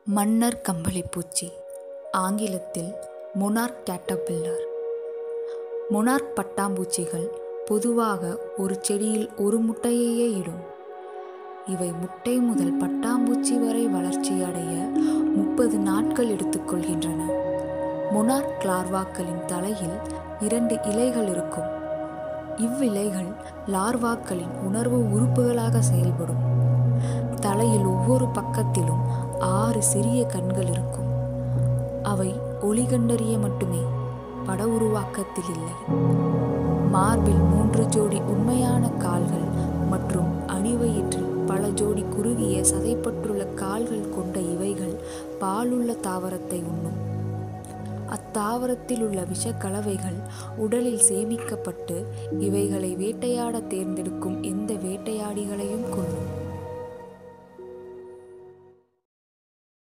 மன்னர் கம்பளிப்பூச்சி ஆங்கிலத்தில் monarch caterpillar monarch பட்டாம்பூச்சிகள் பொதுவாக ஒரு செடியில் ஒரு முட்டையையே இடும் இவை முட்டை முதல் பட்டாம்பூச்சி வரை வளர்ச்சியடைய முப்பது நாட்கள் எடுத்துக்கொள்கின்றன மொனார்க் லார்வாக்களின் தலையில் இரண்டு இலைகள் இருக்கும் இவ்விலைகள் லார்வாக்களின் உணர்வு உறுப்புகளாக செயல்படும் தலையில் ஒவ்வொரு பக்கத்திலும் ஆறு சிறிய கண்கள் இருக்கும் அவை ஒளி கண்டறிய மட்டுமே பட உருவாக்கத்தில் இல்லை மார்பில் மூன்று ஜோடி உண்மையான கால்கள் மற்றும் அணிவயிற்றில் பல ஜோடி குறுகிய சதைப்பற்றுள்ள கால்கள் கொண்ட இவைகள் பாலுள்ள தாவரத்தை உண்ணும் அத்தாவரத்தில் உள்ள விஷக்கலவைகள் உடலில் சேமிக்கப்பட்டு இவைகளை வேட்டையாட தேர்ந்தெடுக்கும் எந்த வேட்டையாடிகளையும் கொல்லும்